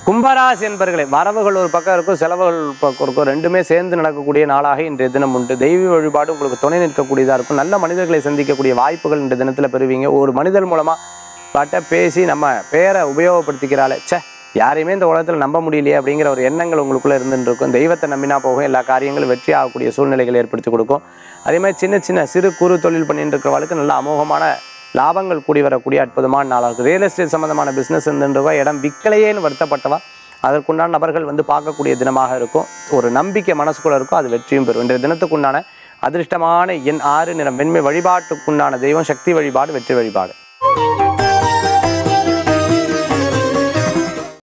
கும்பராசி என்பர்களே வரவுகள் ஒரு பக்கம் இருக்கும் செலவுகள் ஒரு பக்கம் இருக்கும் ரெண்டுமே சேர்ந்து நடக்கக்கூடிய நாளாக இன்றைய தினம் உண்டு தெய்வ வழிபாடு உங்களுக்கு துணை நிற்கக்கூடியதாக இருக்கும் நல்ல மனிதர்களை சந்திக்கக்கூடிய வாய்ப்புகள் இன்றைய தினத்தில் பெறுவீங்க ஒரு மனிதர் மூலமாக பட்ட பேசி நம்ம பேரை உபயோகப்படுத்திக்கிறாளே ச்சே யாரையுமே இந்த உலகத்தில் நம்ப முடியலையே அப்படிங்கிற ஒரு எண்ணங்கள் உங்களுக்குள்ளே இருந்துட்டு இருக்கும் தெய்வத்தை நம்பினா போகும் எல்லா காரியங்களும் வெற்றி ஆகக்கூடிய சூழ்நிலைகளை ஏற்படுத்தி கொடுக்கும் அதே மாதிரி சின்ன சின்ன சிறு குறு தொழில் பண்ணிட்டு இருக்கிறவங்களுக்கு நல்ல அமோகமான லாபங்கள் கூடி வரக்கூடிய அற்புதமான நாளாக இருக்கும் ரியல் எஸ்டேட் சம்மந்தமான பிஸ்னஸ் இருந்துருவா இடம் விற்கலையேன்னு வருத்தப்பட்டவா அதற்குண்டான நபர்கள் வந்து பார்க்கக்கூடிய தினமாக இருக்கும் ஒரு நம்பிக்கை மனசுக்குள்ள இருக்கும் அது வெற்றியும் பெறும் இன்றைய தினத்துக்குண்டான அதிர்ஷ்டமான எண் ஆறு நிறம் வெண்மை வழிபாட்டுக்குண்டான தெய்வம் சக்தி வழிபாடு வெற்றி வழிபாடு